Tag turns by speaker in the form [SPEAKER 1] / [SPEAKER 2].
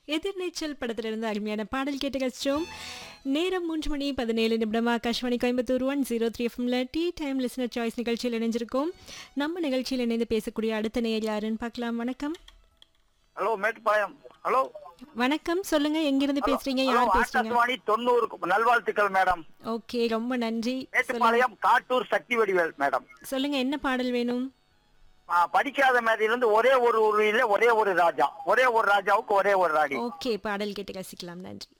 [SPEAKER 1] எதிர்நீச்சல் படத்திலிருந்து அருமையான பாடல் கேட்டு கழிச்சோம் நேரம் மூன்று மணி பதினேழு நிமிடம் Akashvani Coimbatore one zero three எஃப்எம்ல டீ டைம் லிசனர் சாய்ஸ் நிகழ்ச்சியில் இணைஞ்சிருக்கோம் நம்ம நிகழ்ச்சியில் இணைந்து பேசக்கூடிய அடுத்த நேயர் யாருன்னு பார்க்கலாம் வணக்கம்
[SPEAKER 2] ஹலோ மேட்டுப்பாளையம் ஹலோ
[SPEAKER 1] வணக்கம் சொல்லுங்க எங்கிருந்து பேசுறீங்க
[SPEAKER 2] ஹலோ
[SPEAKER 1] யார் பேசுறீங்க
[SPEAKER 2] ஆகாசவாணி தொண்ணூறு நல்வாழ்த்துக்கள் மேடம்
[SPEAKER 1] ஓகே ரொம்ப நன்றி சொல்லுங்க
[SPEAKER 2] மேட்டுப்பாளையம் காட்டூர் சக்தி வடிவேல் மேடம்
[SPEAKER 1] சொல்லுங்க என்ன பாடல் வேணும்
[SPEAKER 2] ஆ, படிக்காத மேதையிலிருந்து ஒரே ஒரு ஊரில் ஒரே ஒரு ராஜா ஒரே ஒரு ராஜாவுக்கு ஒரே ஒரு ராணி
[SPEAKER 1] ஓகே பாடல் கேட்டு ரசிக்கலாம் நன்றி